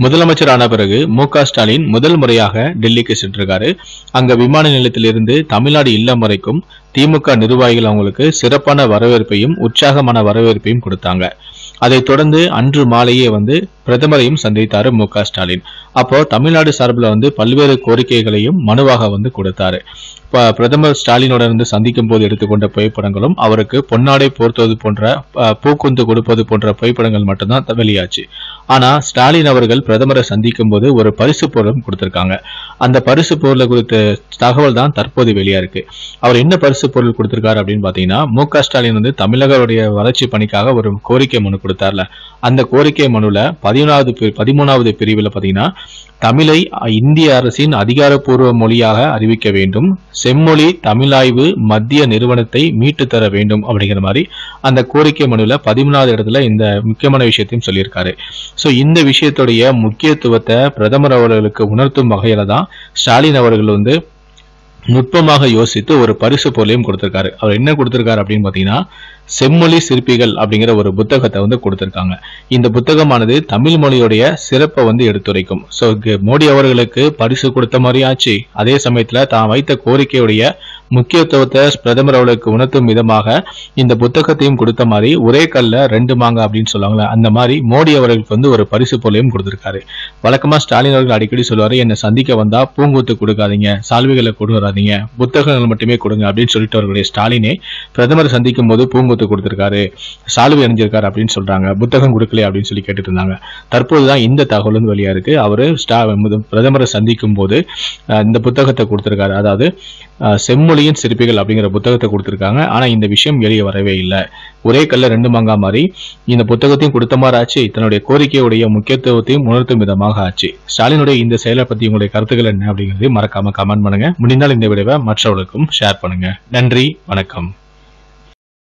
முதலமைச்சர் ஆன பிறகு மு க ஸ்டாலின் முதல் முறையாக டெல்லிக்கு சென்றிருக்காரு அங்க விமான நிலையத்திலிருந்து தமிழ்நாடு இல்லம் வரைக்கும் திமுக நிர்வாகிகள் அவங்களுக்கு சிறப்பான வரவேற்பையும் உற்சாகமான வரவேற்பையும் கொடுத்தாங்க அதைத் தொடர்ந்து அன்று மாலையே வந்து பிரதமரையும் சந்தித்தாரு மு க ஸ்டாலின் அப்போ தமிழ்நாடு சார்பில் வந்து பல்வேறு கோரிக்கைகளையும் மனுவாக வந்து கொடுத்தாரு இப்ப பிரதமர் ஸ்டாலினோட இருந்து சந்திக்கும் போது எடுத்துக்கொண்ட புகைப்படங்களும் அவருக்கு பொன்னாடை போர்த்துவது போன்ற அஹ், பூக்குந்து கொடுப்பது போன்ற புகைப்படங்கள் மட்டும்தான் த- வெளியாச்சு ஆனா ஸ்டாலின் அவர்கள் பிரதமரை சந்திக்கும் போது ஒரு பரிசு பொருளும் கொடுத்திருக்காங்க அந்த பரிசு பொருளை குறித்த தகவல் தான் தற்போது வெளியா இருக்கு அவர் என்ன பரிசு பொருள் கொடுத்திருக்காரு அப்படின்னு பாத்தீங்கன்னா மு க ஸ்டாலின் வந்து தமிழகருடைய வளர்ச்சி பணிக்காக ஒரு கோரிக்கை மனு கொடுத்தார்ல அந்த கோரிக்கை மனுல பதிமூணாவது பி- பதிமூணாவது பிரிவில் பாத்தீங்கன்னா தமிழை இந்திய அரசின் அதிகாரப்பூர்வ மொழியாக அறிவிக்க வேண்டும் செம்மொழி தமிழாய்வு மத்திய நிறுவனத்தை மீட்டு தர வேண்டும் அப்படிங்கிற மாதிரி அந்த கோரிக்கை மனுவில் பதிமூணாவது இடத்துல இந்த முக்கியமான விஷயத்தையும் சொல்லியிருக்காரு ஸோ இந்த விஷயத்துடைய முக்கியத்துவத்தை பிரதமர் அவர்களுக்கு உணர்த்தும் வகையில தான் ஸ்டாலின் அவர்கள் வந்து நுட்பமாக யோசித்து ஒரு பரிசு பொருளையும் கொடுத்திருக்காரு அவர் என்ன கொடுத்திருக்காரு அப்படின்னு பார்த்தீங்கன்னா செம்மொழி சிற்பிகள் அப்படிங்கிற ஒரு புத்தகத்தை வந்து கொடுத்திருக்காங்க இந்த புத்தகமானது தமிழ் மொழியுடைய சிறப்பை வந்து எடுத்துரைக்கும் ஸோ மோடி அவர்களுக்கு பரிசு கொடுத்த மாதிரி ஆச்சு அதே சமயத்துல தான் வைத்த கோரிக்கையுடைய முக்கியத்துவத்தை பிரதமர் அவர்களுக்கு உணர்த்தும் விதமாக இந்த புத்தகத்தையும் கொடுத்த மாதிரி ஒரே கல்ல ரெண்டு மாங்க அப்படின்னு சொல்லுவாங்கல்ல அந்த மாதிரி மோடி அவர்களுக்கு வந்து ஒரு பரிசு பொருளையும் கொடுத்திருக்காரு வழக்கமா ஸ்டாலின் அவர்கள் அடிக்கடி சொல்லுவாரு என்னை சந்திக்க வந்தா பூங்கூத்து கொடுக்காதீங்க சால்வைகளை கொண்டு வராதீங்க புத்தகங்கள் மட்டுமே கொடுங்க அப்படின்னு சொல்லிட்டு அவர்களுடைய ஸ்டாலினே பிரதமர் சந்திக்கும் போது பூங்கூத்து கொடுத்திருக்காரு சால்வை அணிஞ்சிருக்காரு அப்படின்னு சொல்றாங்க புத்தகம் கொடுக்கல அப்படின்னு சொல்லி கேட்டுட்டு இருந்தாங்க தற்போதுதான் இந்த தகவல் வந்து வெளியா இருக்கு அவரு ஸ்டா முத- பிரதமரை சந்திக்கும் போது அஹ், இந்த புத்தகத்தை கொடுத்திருக்காரு அதாவது அஹ், செம்மொழியின் சிற்பிகள் அப்படிங்கிற புத்தகத்தை கொடுத்திருக்காங்க ஆனா இந்த விஷயம் வெளியே வரவே இல்லை ஒரே கல்ல ரெண்டு மாங்கா மாதிரி இந்த புத்தகத்தையும் கொடுத்த மாதிரி ஆச்சு தன்னுடைய கோரிக்கையுடைய முக்கியத்துவத்தையும் உணர்த்தும் விதமாக ஆச்சு ஸ்டாலினுடைய இந்த செயலை பத்தி உங்களுடைய கருத்துக்கள் என்ன அப்படிங்கிறது மறக்காம கமெண்ட் பண்ணுங்க முடிந்தால் இந்த விளைவை மற்றவர்களுக்கும் ஷேர் பண்ணுங்க நன்றி வணக்கம்